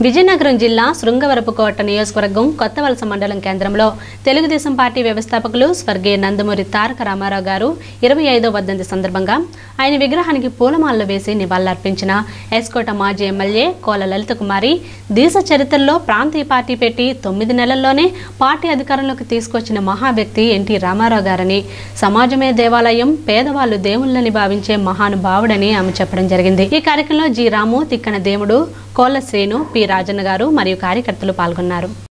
విజయనగరం జిల్లా శృంగవరపుకోట నియోజకవర్గం కొత్తవలస మండలం కేంద్రంలో తెలుగుదేశం పార్టీ వ్యవస్థాపకులు స్వర్గీయ నందమూరి తారక రామారావు గారు ఇరవై ఐదో వర్ధంతి సందర్భంగా ఆయన విగ్రహానికి పూలమాలలు వేసి నివాళులర్పించిన ఎస్కోట మాజీ ఎమ్మెల్యే కోల లలిత కుమారి దేశ చరిత్రలో ప్రాంతీయ పార్టీ పెట్టి తొమ్మిది నెలల్లోనే పార్టీ అధికారంలోకి తీసుకొచ్చిన మహా వ్యక్తి ఎన్టీ రామారావు గారని సమాజమే దేవాలయం పేదవాళ్ళు దేవుళ్ళని భావించే మహానుభావుడని ఆమె చెప్పడం జరిగింది ఈ కార్యక్రమంలో జి రాము తిక్కన దేవుడు కోళ్ల శ్రీను పి రాజన్న గారు మరియు కార్యకర్తలు పాల్గొన్నారు